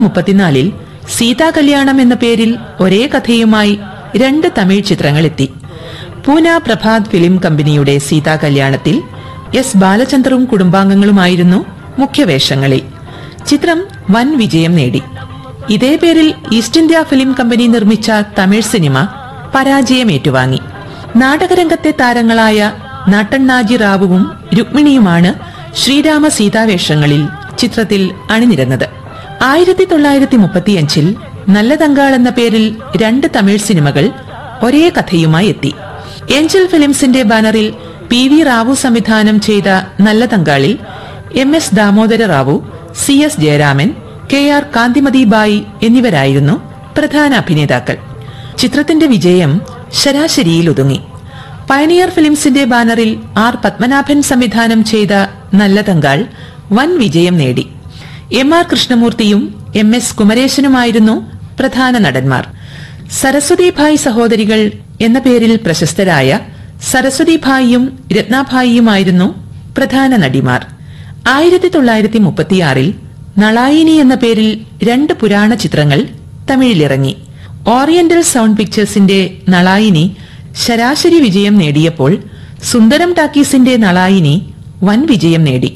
മുപ്പത്തിനാലിൽ സീതാ കല്യാണം എന്ന പേരിൽ ഒരേ കഥയുമായി രണ്ട് തമിഴ് ചിത്രങ്ങൾ എത്തി പൂന പ്രഭാത് ഫിലിം കമ്പനിയുടെ സീതാ കല്യാണത്തിൽ എസ് ബാലചന്ദ്രവും കുടുംബാംഗങ്ങളുമായിരുന്നു മുഖ്യവേഷങ്ങളിൽ ചിത്രം വൻ വിജയം നേടി ഇതേ പേരിൽ ഈസ്റ്റ് ഇന്ത്യ ഫിലിം കമ്പനി നിർമ്മിച്ച തമിഴ് സിനിമ പരാജയം ഏറ്റുവാങ്ങി നാടകരംഗത്തെ താരങ്ങളായ നാട്ടണ്ണാജി റാവുവും രുക്മിണിയുമാണ് ശ്രീരാമ സീതാവേഷങ്ങളിൽ ചിത്രത്തിൽ അണിനിരന്നത് ആയിരത്തി തൊള്ളായിരത്തി മുപ്പത്തിയഞ്ചിൽ നല്ല തങ്കാൾ എന്ന പേരിൽ രണ്ട് തമിഴ് സിനിമകൾ ഒരേ കഥയുമായി എത്തി ഏഞ്ചൽ ഫിലിംസിന്റെ ബാനറിൽ പി വി റാവു സംവിധാനം ചെയ്ത നല്ല തങ്കാളിൽ M S Damodara Rao C S Jayaraman K R Kanthimathi Bai എന്നിവരായിരുന്നു പ്രധാന അഭിനേതാക്കൾ ചിത്രത്തിന്റെ വിജയം ശരാശരിയിൽ ഒതുങ്ങി പയനിയർ ഫിലിംസിന്റെ ബാനറിൽ ആർ പത്മനാഭൻ സംവിധാനം ചെയ്ത നല്ല തങ്കാൾ വൻ വിജയം നേടി എം ആർ കൃഷ്ണമൂർത്തിയും എം എസ് കുമരേശനുമായിരുന്നു പ്രധാന നടന്മാർ സരസ്വതി ഭായ് സഹോദരികൾ എന്ന പേരിൽ പ്രശസ്തരായ സരസ്വതി ഭായിയും രത്നാഭായിയുമായിരുന്നു പ്രധാന നടിമാർ ആയിരത്തി തൊള്ളായിരത്തി മുപ്പത്തിയാറിൽ നളായിനി എന്ന പേരിൽ രണ്ട് പുരാണ ചിത്രങ്ങൾ തമിഴിലിറങ്ങി ഓറിയന്റൽ സൗണ്ട് പിക്ചേഴ്സിന്റെ നളായിനി ശരാശരി വിജയം നേടിയപ്പോൾ സുന്ദരം ടാക്കീസിന്റെ നളായിനി വൻ വിജയം നേടി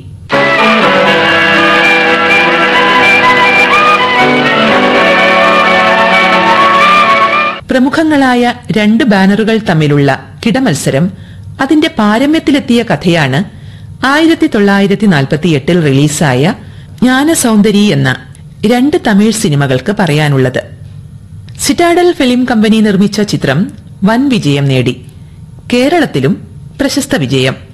പ്രമുഖങ്ങളായ രണ്ട് ബാനറുകൾ തമ്മിലുള്ള കിടമത്സരം അതിന്റെ പാരമ്യത്തിലെത്തിയ കഥയാണ് ആയിരത്തി തൊള്ളായിരത്തി നാൽപ്പത്തിയെട്ടിൽ റിലീസായ ജ്ഞാനസൗന്ദരി എന്ന രണ്ട് തമിഴ് സിനിമകൾക്ക് പറയാനുള്ളത് സിറ്റാഡൽ ഫിലിം കമ്പനി നിർമ്മിച്ച ചിത്രം വൻ വിജയം നേടി കേരളത്തിലും പ്രശസ്ത വിജയം